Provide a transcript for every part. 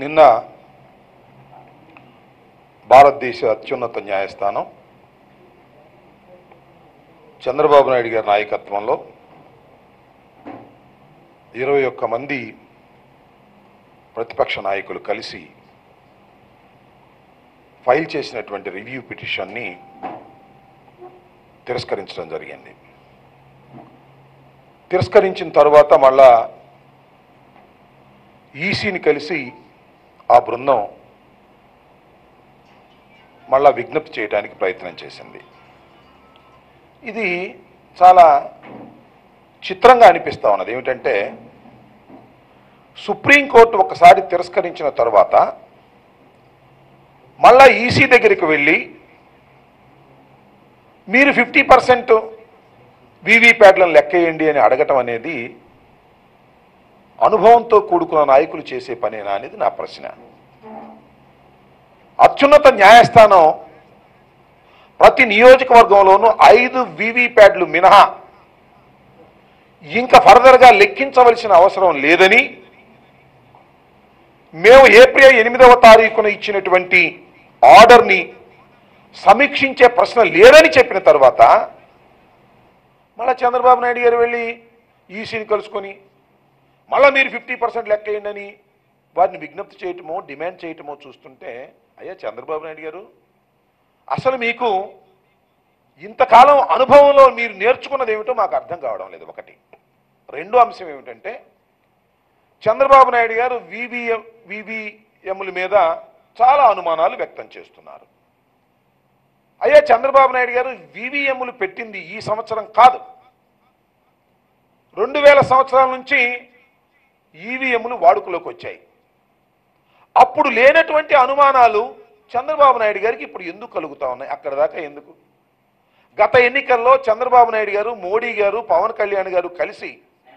నిన్న భారతదేశ అత్యున్నత న్యాయస్థానం చంద్రబాబు నాయుడు గారి నాయకత్వంలో ఇరవై ఒక్క మంది ప్రతిపక్ష నాయకులు కలిసి ఫైల్ చేసినటువంటి రివ్యూ పిటిషన్ని తిరస్కరించడం జరిగింది తిరస్కరించిన తర్వాత మళ్ళా ఈసీని కలిసి ఆ బృందం మళ్ళా విజ్ఞప్తి చేయడానికి ప్రయత్నం చేసింది ఇది చాలా చిత్రంగా అనిపిస్తా ఉన్నది ఏమిటంటే సుప్రీంకోర్టు ఒకసారి తిరస్కరించిన తర్వాత మళ్ళా ఈసీ దగ్గరికి వెళ్ళి మీరు ఫిఫ్టీ పర్సెంట్ వీవీప్యాట్లను లెక్కేయండి అని అడగటం అనేది అనుభవంతో కూడుకున్న నాయకులు చేసే పనేనా అనేది నా ప్రశ్న అత్యున్నత న్యాయస్థానం ప్రతి నియోజకవర్గంలోనూ ఐదు వీవీప్యాడ్లు మినహా ఇంకా ఫర్దర్గా లెక్కించవలసిన అవసరం లేదని మేము ఏప్రిల్ ఎనిమిదవ తారీఖున ఇచ్చినటువంటి ఆర్డర్ని సమీక్షించే ప్రశ్న లేదని చెప్పిన తర్వాత మళ్ళా చంద్రబాబు నాయుడు గారు వెళ్ళి ఈసీని కలుసుకొని మళ్ళీ మీరు ఫిఫ్టీ పర్సెంట్ లెక్కేయండి అని వారిని విజ్ఞప్తి చేయటమో డిమాండ్ చేయటమో చూస్తుంటే అయ్యా చంద్రబాబు నాయుడు గారు అసలు మీకు ఇంతకాలం అనుభవంలో మీరు నేర్చుకున్నది ఏమిటో మాకు అర్థం కావడం లేదు ఒకటి రెండో అంశం ఏమిటంటే చంద్రబాబు నాయుడు గారు వివిఎం వివిఎంల మీద చాలా అనుమానాలు వ్యక్తం చేస్తున్నారు అయ్యా చంద్రబాబు నాయుడు గారు వివిఎంలు పెట్టింది ఈ సంవత్సరం కాదు రెండు వేల సంవత్సరాల నుంచి ఈవీఎంలు వాడుకలోకి వచ్చాయి అప్పుడు లేనటువంటి అనుమానాలు చంద్రబాబు నాయుడు గారికి ఇప్పుడు ఎందుకు కలుగుతా ఉన్నాయి అక్కడ దాకా ఎందుకు గత ఎన్నికల్లో చంద్రబాబు నాయుడు గారు మోడీ గారు పవన్ కళ్యాణ్ గారు కలిసి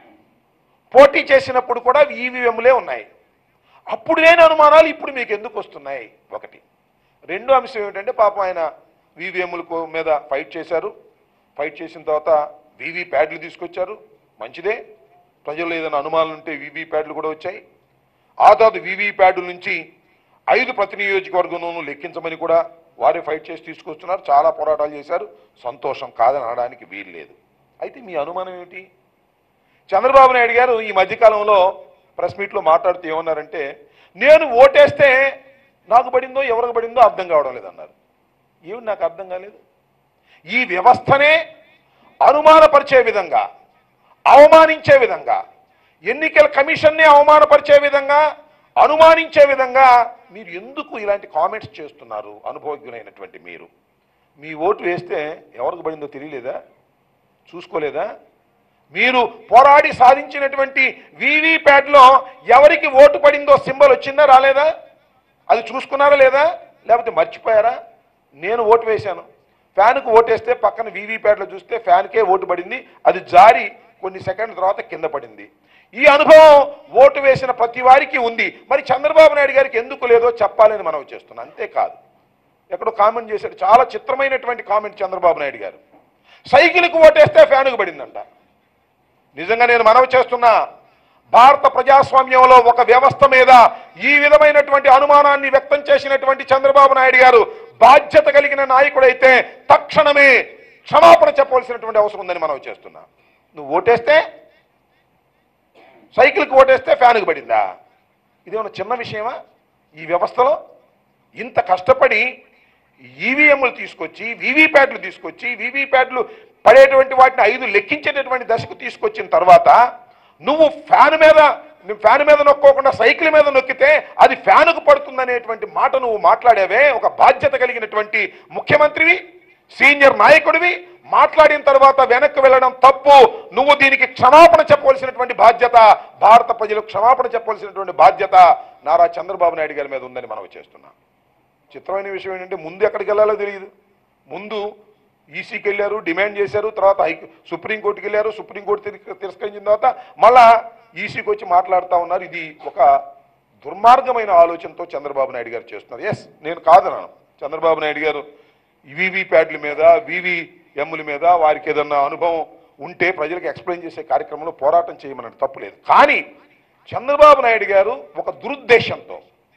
పోటీ చేసినప్పుడు కూడా ఈవీఎంలే ఉన్నాయి అప్పుడు లేని అనుమానాలు ఇప్పుడు మీకు ఎందుకు వస్తున్నాయి ఒకటి రెండో అంశం ఏమిటంటే పాపం ఆయన వీవీఎంల మీద ఫైట్ చేశారు ఫైట్ చేసిన తర్వాత వీవీ ప్యాడ్లు తీసుకొచ్చారు మంచిదే ప్రజల్లో ఏదైనా అనుమానాలు ఉంటే వీవీ ప్యాడ్లు కూడా వచ్చాయి ఆ తర్వాత వీవీ ప్యాడ్ల నుంచి ఐదు ప్రతి నియోజకవర్గంలోనూ లెక్కించమని కూడా వారే ఫైట్ చేసి తీసుకొస్తున్నారు చాలా పోరాటాలు చేశారు సంతోషం కాదని అనడానికి వీలు లేదు అయితే మీ అనుమానం ఏమిటి చంద్రబాబు నాయుడు గారు ఈ మధ్యకాలంలో ప్రెస్ మీట్లో మాట్లాడుతూ ఏమన్నారంటే నేను ఓటేస్తే నాకు పడిందో ఎవరికి పడిందో అర్థం కావడం లేదన్నారు ఏమి నాకు అర్థం కాలేదు ఈ వ్యవస్థనే అనుమానపరిచే విధంగా అవమానించే విధంగా ఎన్నికల కమిషన్ని అవమానపరిచే విధంగా అనుమానించే విధంగా మీరు ఎందుకు ఇలాంటి కామెంట్స్ చేస్తున్నారు అనుభవజ్ఞులైనటువంటి మీరు మీ ఓటు వేస్తే ఎవరికి పడిందో తెలియలేదా చూసుకోలేదా మీరు పోరాడి సాధించినటువంటి వీవీప్యాట్లో ఎవరికి ఓటు పడిందో సింబల్ వచ్చిందా రాలేదా అది చూసుకున్నారా లేదా లేకపోతే మర్చిపోయారా నేను ఓటు వేశాను ఫ్యాన్కు ఓటేస్తే పక్కన వీవీప్యాట్లో చూస్తే ఫ్యాన్కే ఓటు పడింది అది జారి కొన్ని సెకండ్ల తర్వాత కింద పడింది ఈ అనుభవం ఓటు వేసిన ప్రతి వారికి ఉంది మరి చంద్రబాబు నాయుడు గారికి ఎందుకు లేదో చెప్పాలని మనం చేస్తున్నాం అంతేకాదు ఎక్కడో కామెంట్ చేశాడు చాలా చిత్రమైనటువంటి కామెంట్ చంద్రబాబు నాయుడు గారు సైకిల్కి ఓటేస్తే ఫ్యాన్కు పడిందంట నిజంగా నేను మనవి చేస్తున్నా భారత ప్రజాస్వామ్యంలో ఒక వ్యవస్థ మీద ఈ విధమైనటువంటి అనుమానాన్ని వ్యక్తం చేసినటువంటి చంద్రబాబు నాయుడు గారు బాధ్యత కలిగిన నాయకుడైతే తక్షణమే క్షమాపణ చెప్పవలసినటువంటి అవసరం ఉందని మనవి చేస్తున్నా నువ్వు ఓటేస్తే సైకిల్కి ఓటేస్తే ఫ్యాన్కి పడిందా ఇదేమన్నా చిన్న విషయమా ఈ వ్యవస్థలో ఇంత కష్టపడి ఈవీఎంలు తీసుకొచ్చి వీవీప్యాడ్లు తీసుకొచ్చి వీవీప్యాడ్లు పడేటువంటి వాటిని ఐదు లెక్కించేటటువంటి దశకు తీసుకొచ్చిన తర్వాత నువ్వు ఫ్యాన్ మీద నువ్వు ఫ్యాన్ మీద నొక్కోకుండా సైకిల్ మీద నొక్కితే అది ఫ్యాన్కు పడుతుందనేటువంటి మాట నువ్వు మాట్లాడావే ఒక బాధ్యత కలిగినటువంటి ముఖ్యమంత్రివి సీనియర్ నాయకుడివి మాట్లాడిన తర్వాత వెనక్కి వెళ్ళడం తప్పు నువ్వు దీనికి క్షమాపణ చెప్పవలసినటువంటి బాధ్యత భారత ప్రజలకు క్షమాపణ చెప్పవలసినటువంటి బాధ్యత నారా చంద్రబాబు నాయుడు గారి మీద ఉందని మనం చేస్తున్నాం చిత్రమైన విషయం ఏంటంటే ముందు ఎక్కడికి వెళ్ళాలో తెలియదు ముందు ఈసీకి వెళ్ళారు డిమాండ్ చేశారు తర్వాత హై సుప్రీంకోర్టుకి వెళ్ళారు సుప్రీంకోర్టు తిరి- తిరస్కరించిన తర్వాత మళ్ళా ఈసీకి వచ్చి మాట్లాడుతూ ఉన్నారు ఇది ఒక దుర్మార్గమైన ఆలోచనతో చంద్రబాబు నాయుడు గారు చేస్తున్నారు ఎస్ నేను కాదన్నాను చంద్రబాబు నాయుడు గారు వివి ప్యాడ్ల మీద వివిఎంల మీద వారికి ఏదన్నా అనుభవం ఉంటే ప్రజలకు ఎక్స్ప్లెయిన్ చేసే కార్యక్రమంలో పోరాటం చేయమన్నట్టు తప్పులేదు కానీ చంద్రబాబు నాయుడు గారు ఒక దురుద్దేశంతో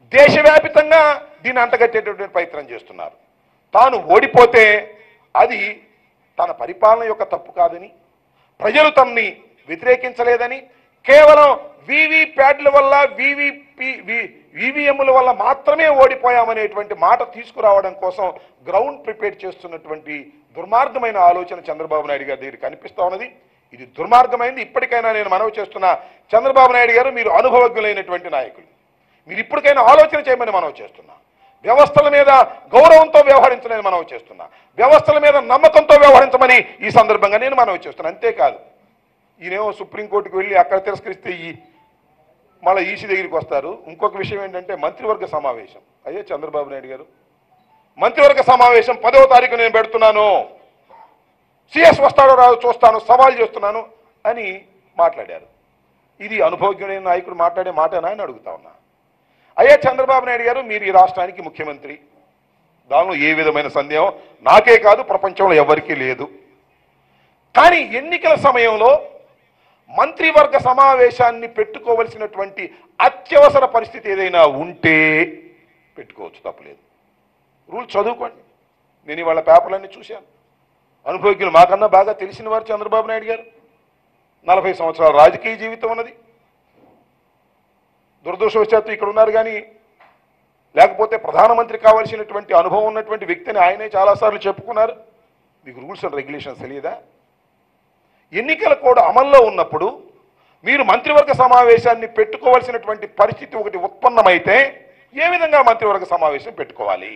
దేశవ్యాపితంగా దీన్ని అంటగట్టేటటువంటి ప్రయత్నం చేస్తున్నారు తాను ఓడిపోతే అది తన పరిపాలన యొక్క తప్పు కాదని ప్రజలు తనని వ్యతిరేకించలేదని కేవలం వివి ప్యాడ్ల వల్ల వివిపి వివిఎంల వల్ల మాత్రమే ఓడిపోయామనేటువంటి మాట తీసుకురావడం కోసం గ్రౌండ్ ప్రిపేర్ చేస్తున్నటువంటి దుర్మార్గమైన ఆలోచన చంద్రబాబు నాయుడు గారి దగ్గర కనిపిస్తా ఉన్నది ఇది దుర్మార్గమైంది ఇప్పటికైనా నేను మనవి చేస్తున్నా చంద్రబాబు నాయుడు గారు మీరు అనుభవజ్ఞులైనటువంటి నాయకులు మీరు ఇప్పటికైనా ఆలోచన చేయమని మనవి చేస్తున్నా వ్యవస్థల మీద గౌరవంతో వ్యవహరించమని మనవి చేస్తున్నా వ్యవస్థల మీద నమ్మకంతో వ్యవహరించమని ఈ సందర్భంగా నేను మనవి చేస్తున్నా అంతేకాదు ఈయనేమో సుప్రీంకోర్టుకు వెళ్ళి అక్కడ తిరస్కరిస్తే ఈ మళ్ళీ ఈసీ దగ్గరికి వస్తారు ఇంకొక విషయం ఏంటంటే మంత్రివర్గ సమావేశం అయ్యే చంద్రబాబు నాయుడు గారు మంత్రివర్గ సమావేశం పదవ తారీఖు నేను పెడుతున్నాను సిఎస్ వస్తాడో రాదో చూస్తాను సవాల్ చేస్తున్నాను అని మాట్లాడారు ఇది అనుభవజ్ఞుడైన నాయకుడు మాట్లాడే మాటనా అని అడుగుతా ఉన్నా అయ్యా చంద్రబాబు నాయుడు గారు మీరు ఈ రాష్ట్రానికి ముఖ్యమంత్రి దానిలో ఏ విధమైన సందేహం నాకే కాదు ప్రపంచంలో ఎవరికీ లేదు కానీ ఎన్నికల సమయంలో మంత్రివర్గ సమావేశాన్ని పెట్టుకోవలసినటువంటి అత్యవసర పరిస్థితి ఏదైనా ఉంటే పెట్టుకోవచ్చు తప్పలేదు రూల్ చదువుకోండి నేను ఇవాళ పేపర్లన్నీ చూశాను అనుభవజ్ఞులు మాకన్నా బాగా తెలిసిన వారు చంద్రబాబు నాయుడు గారు నలభై సంవత్సరాల రాజకీయ జీవితం ఉన్నది దురదృష్టవశాత్తు ఇక్కడ ఉన్నారు కానీ లేకపోతే ప్రధానమంత్రి కావాల్సినటువంటి అనుభవం ఉన్నటువంటి వ్యక్తిని ఆయనే చాలాసార్లు చెప్పుకున్నారు మీకు రూల్స్ అండ్ రెగ్యులేషన్స్ తెలియదా ఎన్నికల కోడ్ అమల్లో ఉన్నప్పుడు మీరు మంత్రివర్గ సమావేశాన్ని పెట్టుకోవాల్సినటువంటి పరిస్థితి ఒకటి ఉత్పన్నమైతే ఏ విధంగా మంత్రివర్గ సమావేశం పెట్టుకోవాలి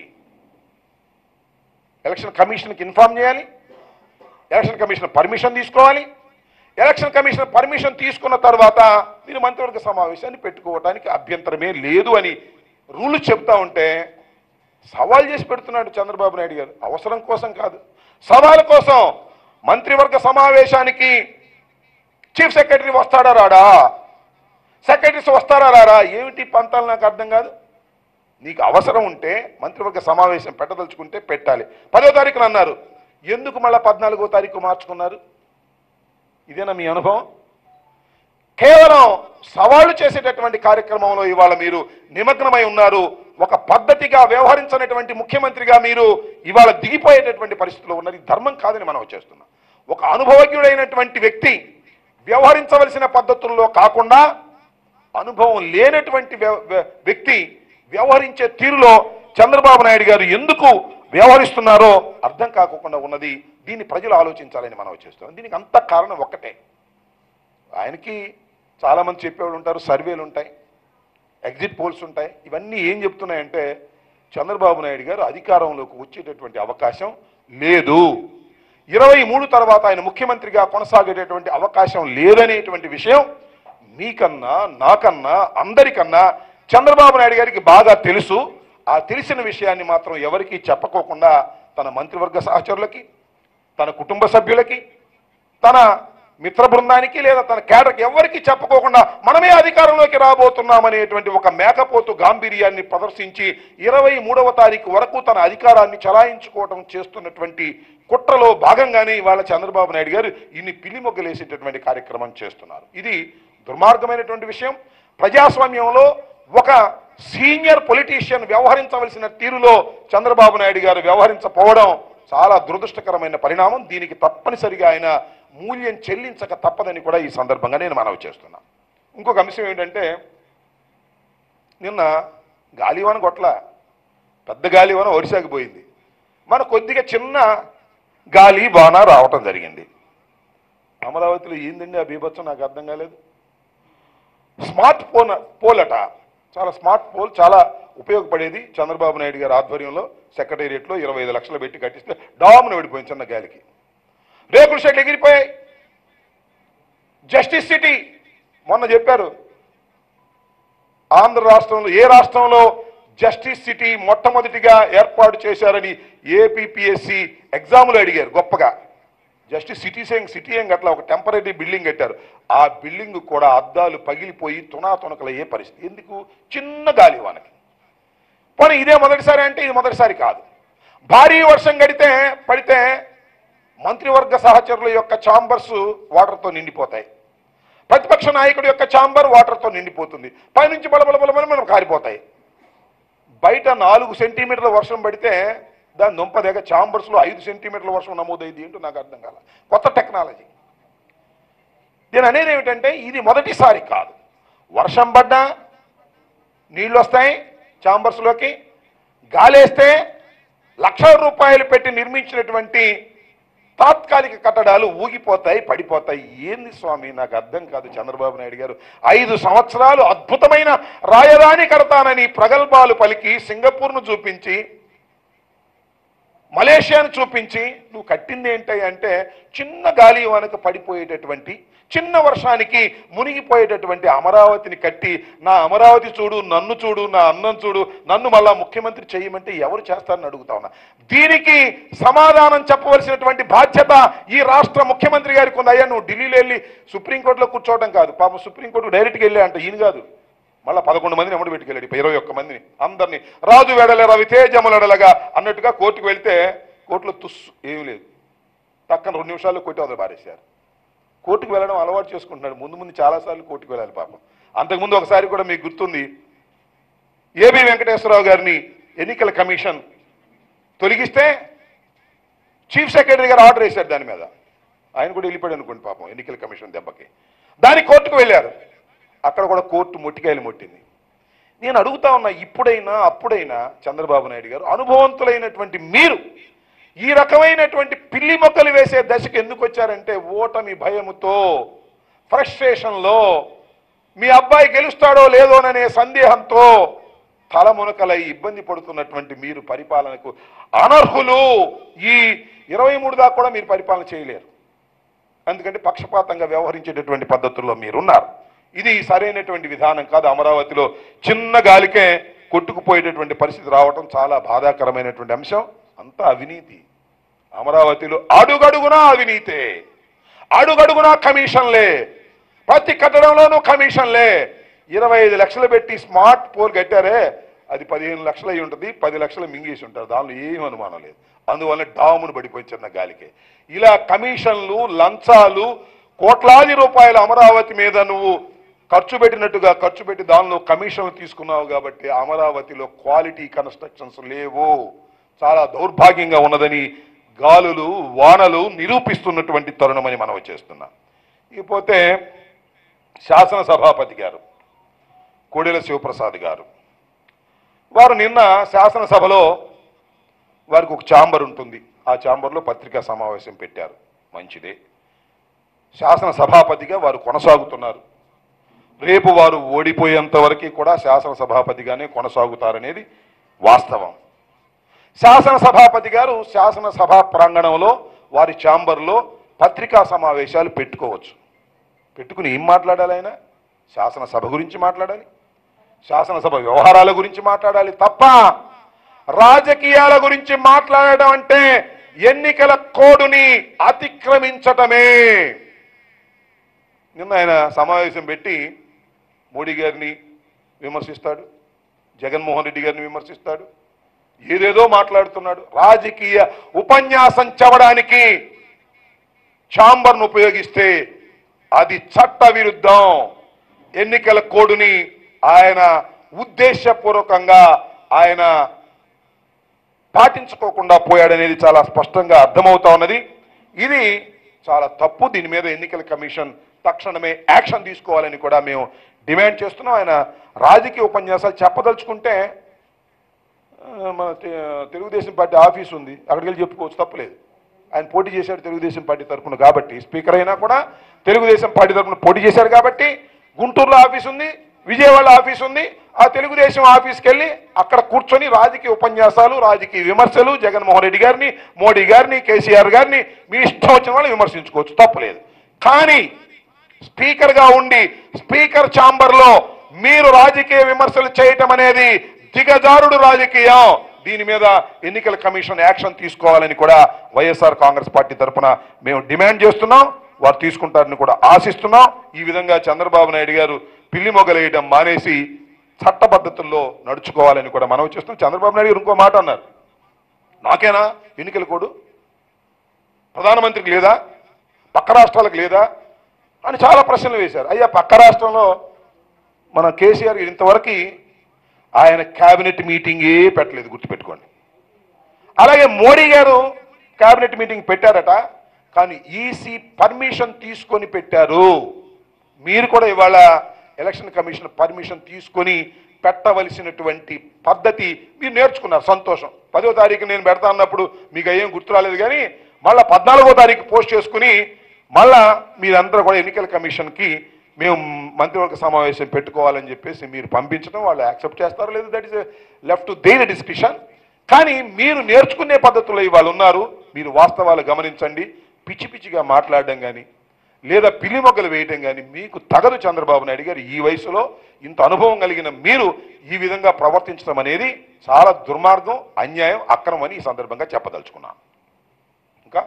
ఎలక్షన్ కమిషన్కి ఇన్ఫార్మ్ చేయాలి ఎలక్షన్ కమిషన్ పర్మిషన్ తీసుకోవాలి ఎలక్షన్ కమిషన్ పర్మిషన్ తీసుకున్న తర్వాత మీరు మంత్రివర్గ సమావేశాన్ని పెట్టుకోవడానికి అభ్యంతరమే లేదు అని రూల్ చెప్తా ఉంటే సవాల్ చేసి పెడుతున్నాడు చంద్రబాబు నాయుడు గారు అవసరం కోసం కాదు సవాల్ కోసం మంత్రివర్గ సమావేశానికి చీఫ్ సెక్రటరీ వస్తాడా రాడా సెక్రటరీస్ వస్తారా రారా ఏమిటి పంతాలు నాకు అర్థం కాదు నీకు అవసరం ఉంటే మంత్రివర్గ సమావేశం పెట్టదలుచుకుంటే పెట్టాలి పదో తారీఖున అన్నారు ఎందుకు మళ్ళా పద్నాలుగో తారీఖు మార్చుకున్నారు ఇదేనా మీ అనుభవం కేవలం సవాళ్లు చేసేటటువంటి కార్యక్రమంలో ఇవాళ మీరు నిమగ్నమై ఉన్నారు ఒక పద్ధతిగా వ్యవహరించినటువంటి ముఖ్యమంత్రిగా మీరు ఇవాళ దిగిపోయేటటువంటి పరిస్థితిలో ఉన్నది ధర్మం కాదని మనం చేస్తున్నాం ఒక అనుభవజ్ఞుడైనటువంటి వ్యక్తి వ్యవహరించవలసిన పద్ధతుల్లో కాకుండా అనుభవం లేనటువంటి వ్య- వ్య- వ్యక్తి వ్యవహరించే తీరులో చంద్రబాబు నాయుడు గారు ఎందుకు వ్యవహరిస్తున్నారో అర్థం కాకుండా ఉన్నది దీన్ని ప్రజలు ఆలోచించాలని మనం చేస్తున్నాం దీనికి అంత కారణం ఒక్కటే ఆయనకి చాలామంది చెప్పేవాళ్ళు ఉంటారు సర్వేలు ఉంటాయి ఎగ్జిట్ పోల్స్ ఉంటాయి ఇవన్నీ ఏం చెప్తున్నాయంటే చంద్రబాబు నాయుడు గారు అధికారంలోకి వచ్చేటటువంటి అవకాశం లేదు ఇరవై మూడు తర్వాత ఆయన ముఖ్యమంత్రిగా కొనసాగేటటువంటి అవకాశం లేదనేటువంటి విషయం మీకన్నా నాకన్నా అందరికన్నా చంద్రబాబు నాయుడు గారికి బాగా తెలుసు ఆ తెలిసిన విషయాన్ని మాత్రం ఎవరికీ చెప్పకోకుండా తన మంత్రివర్గ సహచరులకి తన కుటుంబ సభ్యులకి తన మిత్ర బృందానికి లేదా తన కేడర్కి ఎవరికి చెప్పుకోకుండా మనమే అధికారంలోకి రాబోతున్నామనేటువంటి ఒక మేకపోతు గాంభీర్యాన్ని ప్రదర్శించి ఇరవై మూడవ తారీఖు వరకు తన అధికారాన్ని చలాయించుకోవడం చేస్తున్నటువంటి కుట్రలో భాగంగానే ఇవాళ చంద్రబాబు నాయుడు గారు ఇన్ని పిల్లి మొగ్గలేసేటటువంటి కార్యక్రమం చేస్తున్నారు ఇది దుర్మార్గమైనటువంటి విషయం ప్రజాస్వామ్యంలో ఒక సీనియర్ పొలిటీషియన్ వ్యవహరించవలసిన తీరులో చంద్రబాబు నాయుడు గారు వ్యవహరించకపోవడం చాలా దురదృష్టకరమైన పరిణామం దీనికి తప్పనిసరిగా ఆయన మూల్యం చెల్లించక తప్పదని కూడా ఈ సందర్భంగా నేను మనవి చేస్తున్నా ఇంకొక అంశం ఏంటంటే నిన్న గాలివాన కొట్ల పెద్ద గాలివాన ఒడిశాకి పోయింది మన కొద్దిగా చిన్న గాలి వాన రావటం జరిగింది అమరావతిలో ఏందండి ఆ బీభత్సం నాకు అర్థం కాలేదు స్మార్ట్ ఫోన్ పోల్ అట చాలా స్మార్ట్ పోల్ చాలా ఉపయోగపడేది చంద్రబాబు నాయుడు గారి ఆధ్వర్యంలో సెక్రటేరియట్లో ఇరవై ఐదు లక్షలు పెట్టి కట్టిస్తే డామ్ను విడిపోయింది చిన్న గాలికి రేకుల షెడ్లు ఎగిరిపోయాయి జస్టిస్ సిటీ మొన్న చెప్పారు ఆంధ్ర రాష్ట్రంలో ఏ రాష్ట్రంలో జస్టిస్ సిటీ మొట్టమొదటిగా ఏర్పాటు చేశారని ఏపీపీఎస్సి ఎగ్జాములు అడిగారు గొప్పగా జస్టిస్ సిటీ సేంగ్ సిటీ ఏం అట్లా ఒక టెంపరీ బిల్డింగ్ కట్టారు ఆ బిల్డింగ్ కూడా అద్దాలు పగిలిపోయి తునాతునకలయ్యే పరిస్థితి ఎందుకు చిన్న గాలి వానకి పోనీ ఇదే మొదటిసారి అంటే ఇది మొదటిసారి కాదు భారీ వర్షం గడితే పడితే మంత్రివర్గ సహచరుల యొక్క ఛాంబర్స్ వాటర్తో నిండిపోతాయి ప్రతిపక్ష నాయకుడి యొక్క ఛాంబర్ వాటర్తో నిండిపోతుంది పైనుంచి బలబల బలబల మనం కారిపోతాయి బయట నాలుగు సెంటీమీటర్ల వర్షం పడితే దాని దుంపదేగ ఛాంబర్స్లో ఐదు సెంటీమీటర్ల వర్షం నమోదైంది ఏంటో నాకు అర్థం కాల కొత్త టెక్నాలజీ నేను అనేది ఏమిటంటే ఇది మొదటిసారి కాదు వర్షం పడ్డా నీళ్ళు వస్తాయి ఛాంబర్స్లోకి గాలేస్తే లక్షల రూపాయలు పెట్టి నిర్మించినటువంటి తాత్కాలిక కట్టడాలు ఊగిపోతాయి పడిపోతాయి ఏంది స్వామి నాకు అర్థం కాదు చంద్రబాబు నాయుడు గారు ఐదు సంవత్సరాలు అద్భుతమైన రాయరాణి కడతానని ప్రగల్భాలు పలికి సింగపూర్ను చూపించి మలేషియాను చూపించి నువ్వు కట్టింది ఏంటి అంటే చిన్న గాలి వానక పడిపోయేటటువంటి చిన్న వర్షానికి మునిగిపోయేటటువంటి అమరావతిని కట్టి నా అమరావతి చూడు నన్ను చూడు నా అన్నం చూడు నన్ను మళ్ళా ముఖ్యమంత్రి చేయమంటే ఎవరు చేస్తారని అడుగుతా ఉన్నా దీనికి సమాధానం చెప్పవలసినటువంటి బాధ్యత ఈ రాష్ట్ర ముఖ్యమంత్రి గారికి ఉంది అయ్యా నువ్వు ఢిల్లీలో వెళ్ళి సుప్రీంకోర్టులో కూర్చోవడం కాదు పాపం సుప్రీంకోర్టు డైరెక్ట్గా వెళ్ళా అంట ఈయన కాదు మళ్ళా పదకొండు మందిని ఎమ్మడి పెట్టుకెళ్ళాడు ఇరవై ఒక్క మందిని అందరినీ రాజు వెడల రవి తేజములడలగా అన్నట్టుగా కోర్టుకు వెళ్తే కోర్టులో తుస్సు ఏమీ లేదు పక్కన రెండు నిమిషాల్లో కొట్టి వదిలి పారేశారు కోర్టుకు వెళ్ళడం అలవాటు చేసుకుంటున్నాడు ముందు ముందు చాలాసార్లు కోర్టుకు వెళ్ళాలి పాపం అంతకుముందు ఒకసారి కూడా మీకు గుర్తుంది ఏబి వెంకటేశ్వరరావు గారిని ఎన్నికల కమిషన్ తొలగిస్తే చీఫ్ సెక్రటరీ గారు ఆర్డర్ వేశారు దాని మీద ఆయన కూడా వెళ్ళిపోయాడు అనుకోండి పాపం ఎన్నికల కమిషన్ దెబ్బకి దాని కోర్టుకు వెళ్ళారు అక్కడ కూడా కోర్టు మొట్టికాయలు మొట్టింది నేను అడుగుతా ఉన్నా ఇప్పుడైనా అప్పుడైనా చంద్రబాబు నాయుడు గారు అనుభవంతులైనటువంటి మీరు ఈ రకమైనటువంటి పిల్లి మొక్కలు వేసే దశకు ఎందుకు వచ్చారంటే ఓటమి భయముతో ఫ్రస్ట్రేషన్లో మీ అబ్బాయి గెలుస్తాడో లేదోననే సందేహంతో తలమునకలై ఇబ్బంది పడుతున్నటువంటి మీరు పరిపాలనకు అనర్హులు ఈ ఇరవై మూడు దాకా కూడా మీరు పరిపాలన చేయలేరు ఎందుకంటే పక్షపాతంగా వ్యవహరించేటటువంటి పద్ధతుల్లో మీరున్నారు ఇది సరైనటువంటి విధానం కాదు అమరావతిలో చిన్న గాలికే కొట్టుకుపోయేటటువంటి పరిస్థితి రావటం చాలా బాధాకరమైనటువంటి అంశం అంతా అవినీతి అమరావతిలో అడుగడుగునా అవినీతే అడుగడుగునా కమిషన్లే ప్రతి కట్టడంలోనూ కమిషన్లే ఇరవై ఐదు లక్షలు పెట్టి స్మార్ట్ పోల్ కట్టారే అది పదిహేను లక్షలు అయి ఉంటుంది పది లక్షలు మింగేసి ఉంటారు దానిలో ఏం అనుమానం లేదు అందువల్ల డామును పడిపోయి చిన్న గాలికే ఇలా కమిషన్లు లంచాలు కోట్లాది రూపాయల అమరావతి మీద నువ్వు ఖర్చు పెట్టినట్టుగా ఖర్చు పెట్టి దానిలో కమిషన్లు తీసుకున్నావు కాబట్టి అమరావతిలో క్వాలిటీ కన్స్ట్రక్షన్స్ లేవు చాలా దౌర్భాగ్యంగా ఉన్నదని గాలులు వానలు నిరూపిస్తున్నటువంటి తరుణమని మనం చేస్తున్నాం ఇకపోతే శాసనసభాపతి గారు కోడెల శివప్రసాద్ గారు వారు నిన్న శాసనసభలో వారికి ఒక ఛాంబర్ ఉంటుంది ఆ ఛాంబర్లో పత్రికా సమావేశం పెట్టారు మంచిదే శాసన సభాపతిగా వారు కొనసాగుతున్నారు రేపు వారు ఓడిపోయేంత వరకు కూడా శాసన సభాపతిగానే కొనసాగుతారనేది వాస్తవం శాసన సభాపతి గారు శాసనసభ ప్రాంగణంలో వారి ఛాంబర్లో పత్రికా సమావేశాలు పెట్టుకోవచ్చు పెట్టుకుని ఏం మాట్లాడాలి ఆయన శాసనసభ గురించి మాట్లాడాలి శాసనసభ వ్యవహారాల గురించి మాట్లాడాలి తప్ప రాజకీయాల గురించి మాట్లాడడం అంటే ఎన్నికల కోడుని అతిక్రమించటమే నిన్న ఆయన సమావేశం పెట్టి మోడీ గారిని విమర్శిస్తాడు జగన్మోహన్ రెడ్డి గారిని విమర్శిస్తాడు ఏదేదో మాట్లాడుతున్నాడు రాజకీయ ఉపన్యాసం చెవడానికి ఛాంబర్ను ఉపయోగిస్తే అది చట్ట విరుద్ధం ఎన్నికల కోడుని ఆయన ఉద్దేశపూర్వకంగా ఆయన పాటించుకోకుండా పోయాడనేది చాలా స్పష్టంగా అర్థమవుతా ఉన్నది ఇది చాలా తప్పు దీని మీద ఎన్నికల కమిషన్ తక్షణమే యాక్షన్ తీసుకోవాలని కూడా మేము డిమాండ్ చేస్తున్నాం ఆయన రాజకీయ ఉపన్యాసాలు చెప్పదలుచుకుంటే ఆ, మన తె- తెలుగుదేశం పార్టీ ఆఫీస్ ఉంది అక్కడికి వెళ్ళి చెప్పుకోవచ్చు తప్పలేదు ఆయన పోటీ చేశాడు తెలుగుదేశం పార్టీ తరఫున కాబట్టి స్పీకర్ అయినా కూడా తెలుగుదేశం పార్టీ తరఫున పోటీ చేశారు కాబట్టి గుంటూరులో ఆఫీస్ ఉంది విజయవాడ ఆఫీస్ ఉంది ఆ తెలుగుదేశం ఆఫీస్కి వెళ్ళి అక్కడ కూర్చొని రాజకీయ ఉపన్యాసాలు రాజకీయ విమర్శలు జగన్మోహన్ రెడ్డి గారిని మోడీ గారిని కేసీఆర్ గారిని మీ ఇష్టం వచ్చిన వాళ్ళు విమర్శించుకోవచ్చు తప్పలేదు కానీ స్పీకర్ గా ఉండి స్పీకర్ ఛాంబర్ లో మీరు రాజకీయ విమర్శలు చేయటం అనేది దిగజారుడు రాజకీయం దీని మీద ఎన్నికల కమిషన్ యాక్షన్ తీసుకోవాలని కూడా వైఎస్ఆర్ కాంగ్రెస్ పార్టీ తరఫున మేము డిమాండ్ చేస్తున్నాం వారు తీసుకుంటారని కూడా ఆశిస్తున్నాం ఈ విధంగా చంద్రబాబు నాయుడు గారు పిల్లి మొగలేయడం మానేసి చట్ట పద్ధతుల్లో నడుచుకోవాలని కూడా మనవి చేస్తున్నాం చంద్రబాబు నాయుడు గారు ఇంకో మాట అన్నారు నాకేనా ఎన్నికల కోడు ప్రధానమంత్రికి లేదా పక్క రాష్ట్రాలకు లేదా అని చాలా ప్రశ్నలు వేశారు అయ్యా పక్క రాష్ట్రంలో మన కేసీఆర్ ఇంతవరకు ఆయన కేబినెట్ మీటింగే పెట్టలేదు గుర్తుపెట్టుకోండి అలాగే మోడీ గారు కేబినెట్ మీటింగ్ పెట్టారట కానీ ఈసీ పర్మిషన్ తీసుకొని పెట్టారు మీరు కూడా ఇవాళ ఎలక్షన్ కమిషన్ పర్మిషన్ తీసుకొని పెట్టవలసినటువంటి పద్ధతి మీరు నేర్చుకున్నారు సంతోషం పదో తారీఖు నేను పెడతా అన్నప్పుడు మీకు ఏం గుర్తు రాలేదు కానీ మళ్ళా పద్నాలుగో తారీఖు పోస్ట్ చేసుకుని మళ్ళా మీరందరూ కూడా ఎన్నికల కమిషన్కి మేము మంత్రివర్గ సమావేశం పెట్టుకోవాలని చెప్పేసి మీరు పంపించడం వాళ్ళు యాక్సెప్ట్ చేస్తారో లేదు that is left to their discussion కానీ మీరు నేర్చుకునే పద్ధతుల్లో ఇవాళ ఉన్నారు మీరు వాస్తవాలు గమనించండి పిచ్చి పిచ్చిగా మాట్లాడడం కానీ లేదా పిల్లి మొగ్గలు వేయటం కానీ మీకు తగదు చంద్రబాబు నాయుడు గారు ఈ వయసులో ఇంత అనుభవం కలిగిన మీరు ఈ విధంగా ప్రవర్తించడం అనేది చాలా దుర్మార్గం అన్యాయం అక్రమం అని ఈ సందర్భంగా చెప్పదలుచుకున్నాను ఇంకా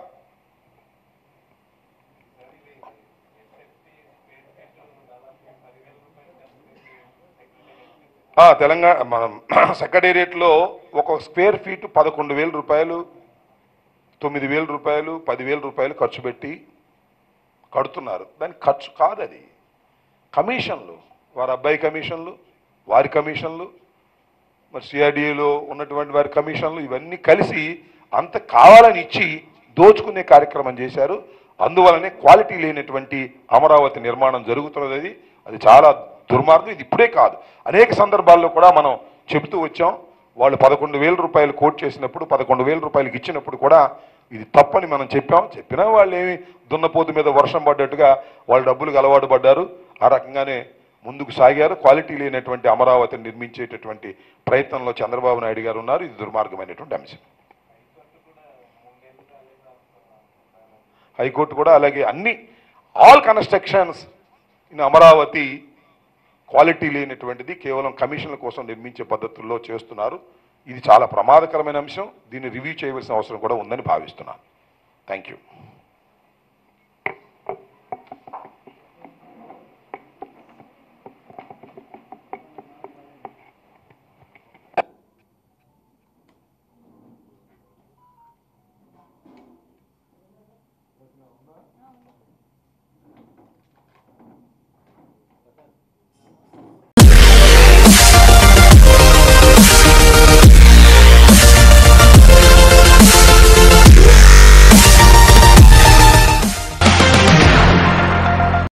ఆ, తెలంగాణ మనం సెక్రటేరియట్లో ఒక స్క్వేర్ ఫీట్ పదకొండు వేల రూపాయలు తొమ్మిది వేల రూపాయలు పదివేల రూపాయలు ఖర్చు పెట్టి కడుతున్నారు దాని ఖర్చు కాదు అది కమిషన్లు వారి అబ్బాయి కమిషన్లు వారి కమిషన్లు మరి సిఆర్డీఏలో ఉన్నటువంటి వారి కమిషన్లు ఇవన్నీ కలిసి అంత కావాలని ఇచ్చి దోచుకునే కార్యక్రమం చేశారు అందువలనే క్వాలిటీ లేనటువంటి అమరావతి నిర్మాణం జరుగుతున్నది అది అది చాలా దుర్మార్గం ఇది ఇప్పుడే కాదు అనేక సందర్భాల్లో కూడా మనం చెబుతూ వచ్చాం వాళ్ళు పదకొండు వేల రూపాయలు కోట్ చేసినప్పుడు పదకొండు వేల రూపాయలకి ఇచ్చినప్పుడు కూడా ఇది తప్పని మనం చెప్పాం చెప్పినా వాళ్ళు ఏమి దున్నపోతు మీద వర్షం పడ్డట్టుగా వాళ్ళు డబ్బులకు అలవాటు పడ్డారు ఆ రకంగానే ముందుకు సాగారు క్వాలిటీ లేనటువంటి అమరావతిని నిర్మించేటటువంటి ప్రయత్నంలో చంద్రబాబు నాయుడు గారు ఉన్నారు ఇది దుర్మార్గమైనటువంటి అంశం హైకోర్టు కూడా అలాగే అన్ని all constructions in Amaravati quality లేనటువంటిది కేవలం కమిషన్ల కోసం నిర్మించే పద్ధతుల్లో చేస్తున్నారు ఇది చాలా ప్రమాదకరమైన అంశం దీన్ని రివ్యూ చేయవలసిన అవసరం కూడా ఉందని భావిస్తున్నాను థ్యాంక్ యూ